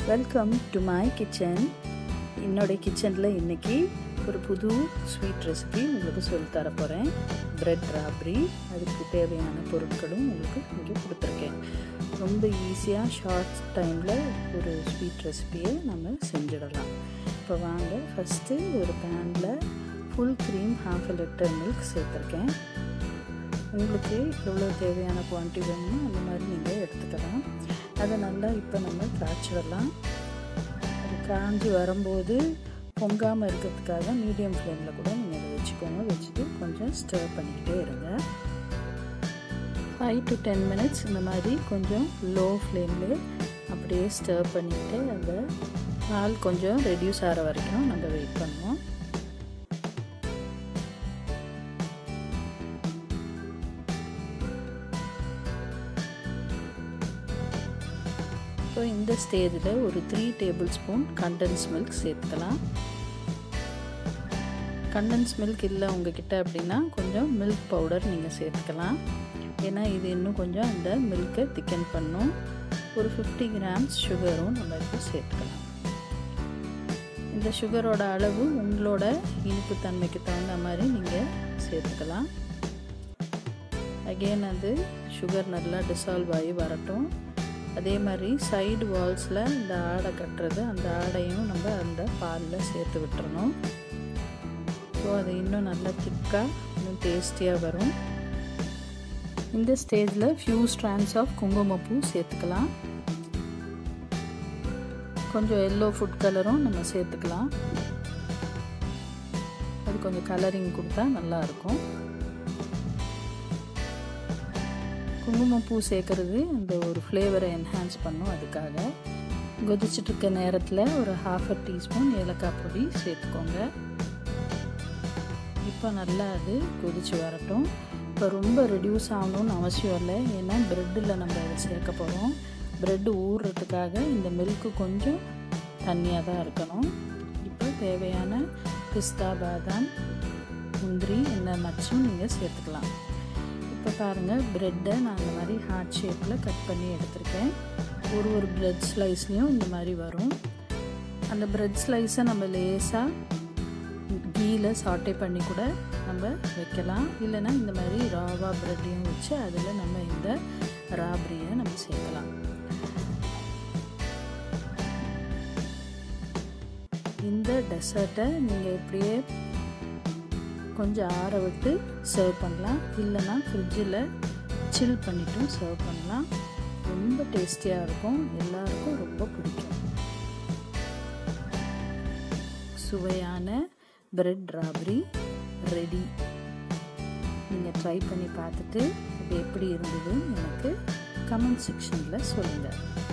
welcome to my kitchen என்னுடைய கிச்சனில் இன்றைக்கி ஒரு புது ஸ்வீட் ரெசிபி உங்களுக்கு சொல்லி தர போகிறேன் பிரெட் ராப்ரி அதுக்கு தேவையான பொருட்களும் உங்களுக்கு இங்கே கொடுத்துருக்கேன் ரொம்ப ஈஸியாக ஷார்ட் டைமில் ஒரு ஸ்வீட் ரெசிபியை நம்ம செஞ்சிடலாம் இப்போ வாங்க ஃபஸ்ட்டு ஒரு பேனில் full cream half litre milk சேர்த்துருக்கேன் உங்களுக்கு எவ்வளோ தேவையான குவான்டிட்டி வேணுமோ அந்த மாதிரி நீங்கள் எடுத்துக்கலாம் அதை நல்லா இப்போ நம்ம காய்ச்சிடலாம் அது காஞ்சி வரும்போது பொங்காமல் இருக்கிறதுக்காக மீடியம் ஃப்ளேமில் கூட நீங்கள் அதை வச்சுக்கோங்க வச்சுட்டு கொஞ்சம் ஸ்டர் பண்ணிக்கிட்டே இருங்க ஃபைவ் டு டென் மினிட்ஸ் இந்த மாதிரி கொஞ்சம் லோ ஃப்ளேமில் அப்படியே ஸ்டர் பண்ணிவிட்டு அந்த பால் கொஞ்சம் ரெடியூஸ் ஆகிற வரைக்கும் நம்ம வெயிட் பண்ணுவோம் இப்போ இந்த ஸ்டேஜில் ஒரு three tablespoon condensed milk சேர்த்துக்கலாம் கண்டன்ஸ் மில்க் இல்லை உங்ககிட்ட அப்படின்னா கொஞ்சம் மில்க் பவுடர் நீங்கள் சேர்த்துக்கலாம் ஏன்னா இது இன்னும் கொஞ்சம் அந்த மில்கை திக்கன் பண்ணும் ஒரு ஃபிஃப்டி கிராம்ஸ் சுகரும் நம்ம இப்போ சேர்த்துக்கலாம் இந்த சுகரோட அளவு உங்களோட இனிப்பு தன்மைக்கு தகுந்த மாதிரி நீங்கள் சேர்த்துக்கலாம் அகெயின் அது சுகர் நல்லா டிசால்வ் ஆகி வரட்டும் அதே மாதிரி சைடு வால்ஸில் இந்த ஆடை கட்டுறது அந்த ஆடையும் நம்ம அந்த பாலில் சேர்த்து விட்டுறணும் ஸோ அது இன்னும் நல்லா திக்காக இன்னும் டேஸ்டியாக வரும் இந்த ஸ்டேஜில் ஃபியூ ஸ்ட்ராண்ட்ஸ் ஆஃப் குங்குமப்பூ சேர்த்துக்கலாம் கொஞ்சம் எல்லோ ஃபுட் கலரும் நம்ம சேர்த்துக்கலாம் அது கொஞ்சம் கலரிங் கொடுத்தா நல்லாயிருக்கும் குங்குமப்பூ சேர்க்குறது இந்த ஒரு ஃப்ளேவரை என்ஹான்ஸ் பண்ணும் அதுக்காக கொதிச்சுட்டு இருக்க நேரத்தில் ஒரு ஹாஃப் அ டீஸ்பூன் ஏலக்காய் பொடி சேர்த்துக்கோங்க இப்போ நல்லா அது கொதிச்சு வரட்டும் இப்போ ரொம்ப ரெடியூஸ் ஆகணும்னு அவசியம் இல்லை ஏன்னா ப்ரெட்டில் நம்ம அதை சேர்க்க போகிறோம் ப்ரெட்டு ஊறுறதுக்காக இந்த மில்க்கு கொஞ்சம் தண்ணியாக தான் இருக்கணும் இப்போ தேவையான பிஸ்தா பாதாம் முந்திரி இந்த நட்ஸும் நீங்கள் சேர்த்துக்கலாம் இப்போ பாருங்கள் ப்ரெட்டை நான் இந்த மாதிரி ஹார்ட் ஷேப்பில் கட் பண்ணி எடுத்திருக்கேன் ஒரு ஒரு ப்ரெட் ஸ்லைஸ்லேயும் இந்த மாதிரி வரும் அந்த ப்ரெட் ஸ்லைஸை நம்ம லேசாக கீயில் சாட்டே பண்ணி கூட நம்ம வைக்கலாம் இல்லைன்னா இந்த மாதிரி ராவா ப்ரெட்டையும் வச்சு அதில் நம்ம இந்த ராப்ரியை நம்ம சேர்க்கலாம் இந்த டெசர்ட்டை நீங்கள் இப்படியே கொஞ்சம் ஆற விட்டு சர்வ் பண்ணலாம் இல்லைன்னா ஃப்ரிட்ஜில் சில் பண்ணிட்டும் சர்வ் பண்ணலாம் ரொம்ப டேஸ்டியாக இருக்கும் எல்லாருக்கும் ரொம்ப பிடிக்கும் சுவையான பிரெட் ராபரி ரெடி நீங்கள் ட்ரை பண்ணி பார்த்துட்டு இது எப்படி இருந்ததுன்னு எனக்கு கமெண்ட் செக்ஷனில் சொல்லுங்கள்